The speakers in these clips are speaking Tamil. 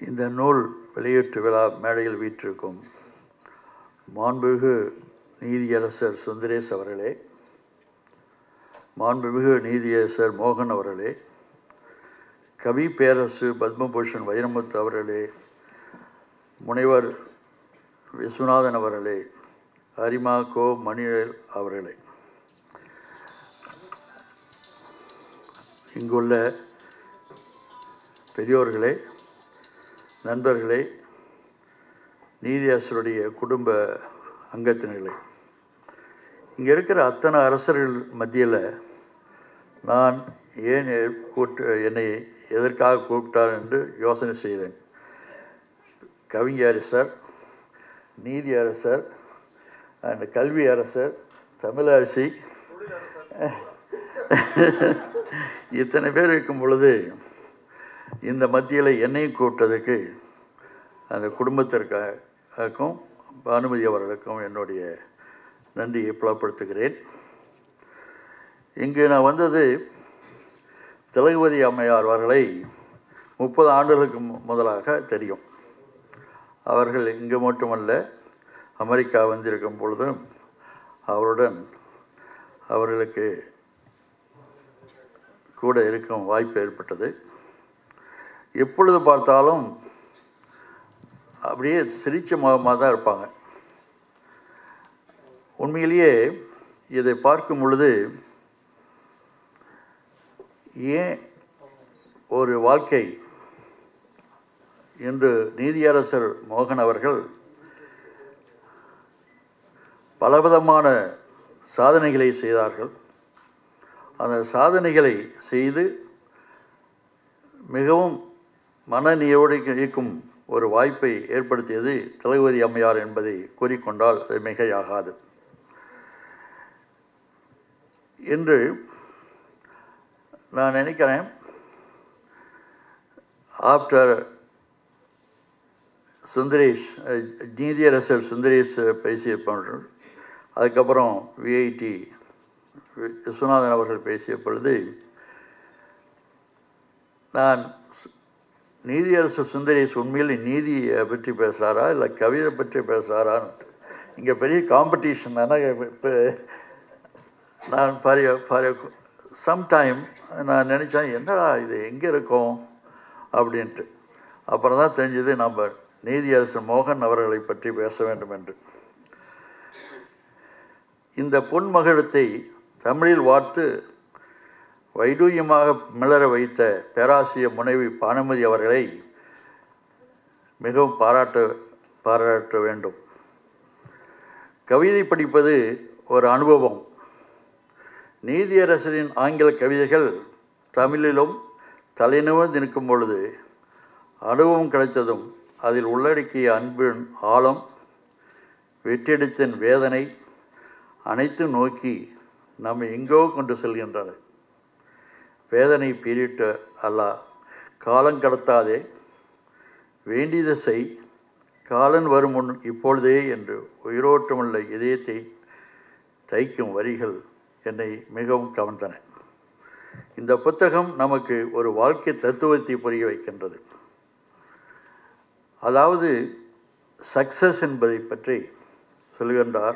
இந்த நூல் வெளியீட்டு விழா மேடையில் வீற்றிருக்கும் மாண்புமிகு நீதியரசர் சுந்தரேஷ் அவர்களே மாண்புமிகு நீதியரசர் மோகன் அவர்களே கவி பேரரசு பத்மபூஷன் வைரமுத்து அவர்களே முனைவர் விஸ்வநாதன் அவர்களே அரிமா கோ மணிவேல் அவர்களே இங்குள்ள பெரியோர்களே நண்பர்களே நீதியரசருடைய குடும்ப அங்கத்தினர்களே இங்கே இருக்கிற அத்தனை அரசர்கள் மத்தியில் நான் ஏன் கூட்டு என்னை எதற்காக கூப்பிட்டார் என்று யோசனை செய்தேன் கவிஞ அரசர் நீதி அரசர் அண்ட் கல்வி அரசர் தமிழரசி இத்தனை பேர் இருக்கும் பொழுது இந்த மத்தியில் என்னையும் கூப்பிட்டதுக்கு அந்த குடும்பத்திற்கும் பானுமதி அவர்களுக்கும் என்னுடைய நன்றியை புலப்படுத்துகிறேன் இங்கு நான் வந்தது திலகவதி அம்மையார் அவர்களை முப்பது ஆண்டுகளுக்கு முதலாக தெரியும் அவர்கள் இங்கு மட்டுமல்ல அமெரிக்கா வந்திருக்கும் பொழுதும் அவருடன் அவர்களுக்கு கூட இருக்கும் வாய்ப்பு ஏற்பட்டது எப்பொழுது பார்த்தாலும் அப்படியே சிரிச்ச முகமாக தான் இருப்பாங்க உண்மையிலேயே இதை பார்க்கும் பொழுது ஏன் ஒரு வாழ்க்கை என்று நீதியரசர் மோகன் அவர்கள் பலவிதமான சாதனைகளை செய்தார்கள் அந்த சாதனைகளை செய்து மிகவும் மனநியோடு இருக்கும் ஒரு வாய்ப்பை ஏற்படுத்தியது தளபதி அம்மையார் என்பதை கூறிக்கொண்டால் அது மிகையாகாது என்று நான் நினைக்கிறேன் ஆஃப்டர் சுந்தரேஷ் நீதியரசர் சுந்தரேஷ் பேசிய போன்ற அதுக்கப்புறம் விஐடி விஸ்வநாதன் அவர்கள் பேசிய பொழுது நான் நீதியரசர் சுந்தரேஷ் உண்மையில் நீதியை பற்றி பேசுகிறாரா இல்லை கவிதை பற்றி பேசுகிறாரான்னு இங்கே பெரிய காம்படிஷன் ஆனால் இப்போ நான் பாரிய பாரிய சம்டைம் நான் நினச்சேன் என்னடா இது எங்கே இருக்கோம் அப்படின்ட்டு அப்புறம் தான் தெரிஞ்சது நம்ம நீதியரசர் மோகன் அவர்களை பற்றி பேச வேண்டும் என்று இந்த பொன்மகிழத்தை தமிழில் வார்த்து வைடூயமாக மிளற வைத்த பேராசிரியர் முனைவி பானுமதி அவர்களை மிகவும் பாராட்ட பாராட்ட வேண்டும் கவிதை படிப்பது ஒரு அனுபவம் நீதியரசரின் ஆங்கில கவிதைகள் தமிழிலும் தலைநிமிர்ந்து நிற்கும் பொழுது அனுபவம் கிடைத்ததும் அதில் உள்ளடக்கிய அன்பின் ஆழம் வெற்றிடத்தின் வேதனை அனைத்தும் நோக்கி நம்மை எங்கோ கொண்டு செல்கின்றன வேதனை பீரிட்டு அல்லா காலம் கடத்தாதே வேண்டியதை செய் காலன் வரும் முன் இப்பொழுதே என்று உயிரோட்டமுள்ள இதயத்தை தைக்கும் வரிகள் என்னை மிகவும் கவர்ந்தன இந்த புத்தகம் நமக்கு ஒரு வாழ்க்கை தத்துவத்தை புரிய வைக்கின்றது அதாவது சக்சஸ் என்பதை பற்றி சொல்கின்றார்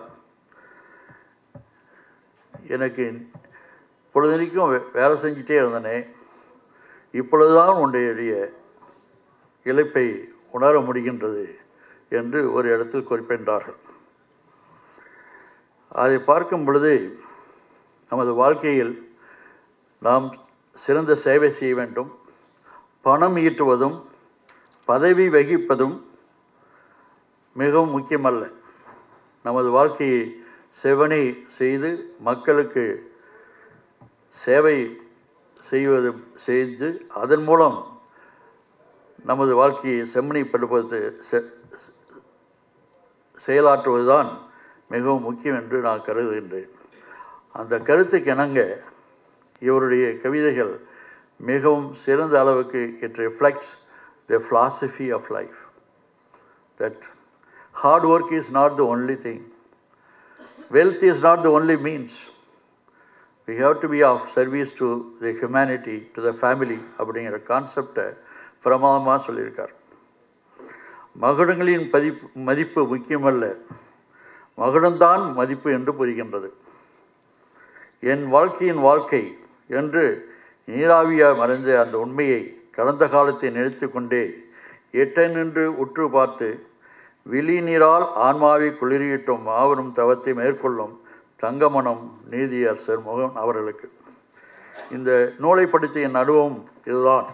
எனக்கு பொழுதனைக்கும் வேலை செஞ்சிட்டே இருந்தனே இப்பொழுதுதான் உன்னுடைய இழப்பை உணர முடிகின்றது என்று ஒரு இடத்தில் குறிப்பின்றார்கள் அதை பார்க்கும் பொழுது நமது வாழ்க்கையில் நாம் சிறந்த சேவை செய்ய வேண்டும் பணம் ஈட்டுவதும் பதவி வகிப்பதும் மிகவும் முக்கியமல்ல நமது வாழ்க்கையை செவனை செய்து மக்களுக்கு சேவை செய்வது செய்து அதன் மூலம் நமது வாழ்க்கையை செம்மணிப்படுத்துவது செயலாற்றுவதுதான் மிகவும் முக்கியம் என்று நான் கருதுகின்றேன் அந்த கருத்துக்கு இணங்க இவருடைய கவிதைகள் மிகவும் சிறந்த அளவுக்கு it reflects the philosophy of life that hard work is not the only thing wealth is not the only means we have to be of service to the humanity to the family அப்படிங்கிற கான்செப்டை பிரமாதமாக சொல்லியிருக்கார் மகுடங்களின் பதிப்பு மதிப்பு முக்கியமல்ல மகுடம்தான் மதிப்பு என்று புரிகின்றது என் வாழ்க்கையின் வாழ்க்கை என்று நீராவியா மறைந்த அந்த உண்மையை கடந்த காலத்தை நினைத்து கொண்டே எட்ட நின்று உற்று பார்த்து விழி நீரால் ஆன்மாவை குளிரியிட்டும் மாபெரும் தவத்தை மேற்கொள்ளும் தங்கமனம் நீதியரசர் முகன் அவர்களுக்கு இந்த நூலை படித்த என் அனுபவம் இதுதான்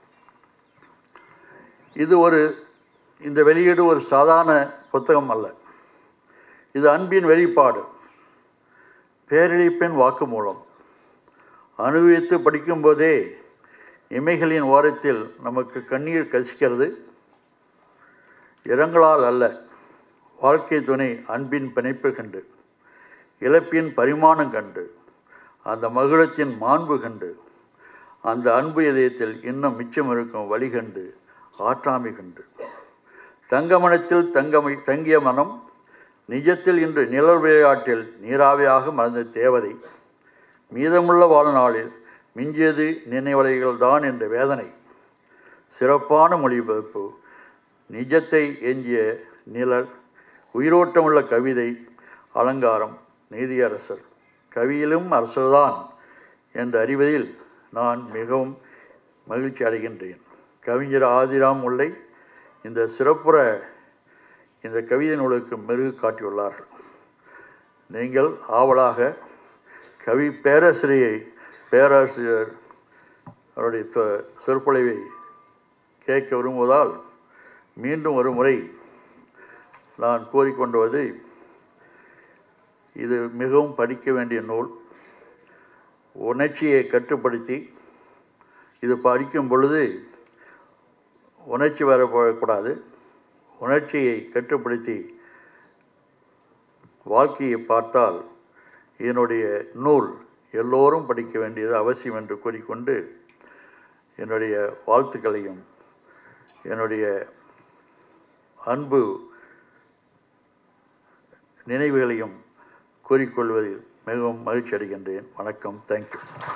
இது ஒரு இந்த வெளியீடு ஒரு சாதாரண புத்தகம் அல்ல இது அன்பின் வெளிப்பாடு பேரழிப்பின் வாக்குமூலம் அனுபவித்து படிக்கும்போதே இமைகளின் ஓரத்தில் நமக்கு கண்ணீர் கசிக்கிறது இரங்கலால் அல்ல வாழ்க்கை துணை அன்பின் பிணைப்பு கண்டு இழப்பின் பரிமாணம் கண்டு அந்த மகுடத்தின் மாண்பு கண்டு அந்த அன்பு இதயத்தில் இன்னும் மிச்சம் இருக்கும் வழி கண்டு ஆற்றாமை கண்டு தங்கமனத்தில் தங்கமை தங்கிய மனம் நிஜத்தில் இன்று நிழல் விளையாட்டில் நீராவியாக மறந்த தேவதை மீதமுள்ள வாழ்நாளில் மிஞ்சியது நினைவலைகள் தான் என்ற வேதனை சிறப்பான மொழிபெயர்ப்பு நிஜத்தை எஞ்சிய நிழல் உயிரோட்டமுள்ள கவிதை அலங்காரம் நீதியரசர் கவியிலும் அரசர்தான் என்று அறிவதில் நான் மிகவும் மகிழ்ச்சி அடைகின்றேன் கவிஞர் ஆதிராம் முல்லை இந்த சிறப்புற இந்த கவிதை நூலுக்கு மெருகு காட்டியுள்ளார்கள் நீங்கள் ஆவலாக கவி பேராசிரியை பேராசிரியர் அவருடைய தொ- சொற்பொழிவை கேட்க விரும்புவதால் மீண்டும் ஒரு முறை நான் கூறிக்கொண்டுவது இது மிகவும் படிக்க வேண்டிய நூல் உணர்ச்சியை கட்டுப்படுத்தி இது படிக்கும் பொழுது உணர்ச்சி வரக்கூடாது உணர்ச்சியை கட்டுப்படுத்தி வாழ்க்கையை பார்த்தால் என்னுடைய நூல் எல்லோரும் படிக்க வேண்டியது அவசியம் என்று கூறிக்கொண்டு என்னுடைய வாழ்த்துக்களையும் என்னுடைய அன்பு நினைவுகளையும் கூறிக்கொள்வதில் மிகவும் மகிழ்ச்சி அடைகின்றேன் வணக்கம் தேங்க்யூ